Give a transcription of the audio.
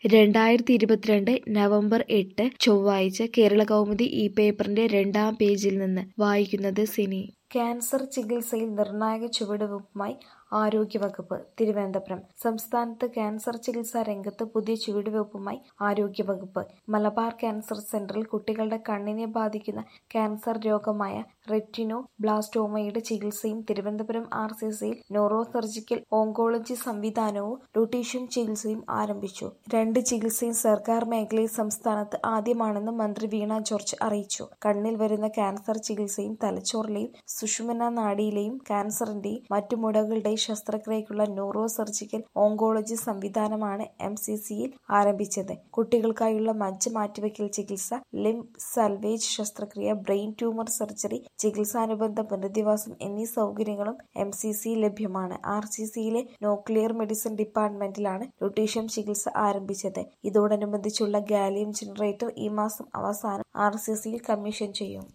രണ്ടായിരത്തി ഇരുപത്തിരണ്ട് നവംബർ എട്ട് ചൊവ്വാഴ്ച കേരളകൗമുദി ഈ പേപ്പറിന്റെ രണ്ടാം പേജിൽ നിന്ന് വായിക്കുന്നത് സിനി ക്യാൻസർ ചികിത്സയിൽ നിർണായക ചുവടുവയ്പുമായി ആരോഗ്യവകുപ്പ് തിരുവനന്തപുരം സംസ്ഥാനത്ത് ക്യാൻസർ ചികിത്സാ രംഗത്ത് പുതിയ ചുവടുവയ്പുമായി ആരോഗ്യവകുപ്പ് മലബാർ ക്യാൻസർ സെന്ററിൽ കുട്ടികളുടെ കണ്ണിനെ ബാധിക്കുന്ന ക്യാൻസർ രോഗമായ റെറ്റിനോ ബ്ലാസ്റ്റോമയുടെ ചികിത്സയും തിരുവനന്തപുരം ആർ സി സിയിൽ ന്യൂറോ സർജിക്കൽ ഓങ്കോളജി സംവിധാനവും ലൂട്ടീഷ്യൻ ചികിത്സയും ആരംഭിച്ചു രണ്ട് ചികിത്സയും സർക്കാർ മേഖലയിൽ സംസ്ഥാനത്ത് ആദ്യമാണെന്ന് മന്ത്രി വീണ ജോർജ് അറിയിച്ചു കണ്ണിൽ വരുന്ന ക്യാൻസർ ചികിത്സയും തലച്ചോറിലെയും സുഷുമ്ന നാഡിയിലെയും ക്യാൻസറിന്റെയും മറ്റു മുടകളുടെയും ശസ്ത്രക്രിയയ്ക്കുള്ള ന്യൂറോ സർജിക്കൽ ഓങ്കോളജി സംവിധാനമാണ് എം സി സിയിൽ ആരംഭിച്ചത് കുട്ടികൾക്കായുള്ള മജ്ജ മാറ്റിവെക്കൽ ചികിത്സ ലിംബ് സൽവേജ് ശസ്ത്രക്രിയ ബ്രെയിൻ ട്യൂമർ സർജറി ചികിത്സാനുബന്ധ പുനരധിവാസം എന്നീ സൗകര്യങ്ങളും എം സി സിയിൽ ലഭ്യമാണ് ആർ സി സിയിലെ ന്യൂക്ലിയർ മെഡിസിൻ ഡിപ്പാർട്ട്മെന്റിലാണ് ലുട്ടീഷ്യം ചികിത്സ ആരംഭിച്ചത് ഇതോടനുബന്ധിച്ചുള്ള ഗാലിയം ജനറേറ്റർ ഈ മാസം അവസാനം ആർ സി സിയിൽ കമ്മീഷൻ ചെയ്യും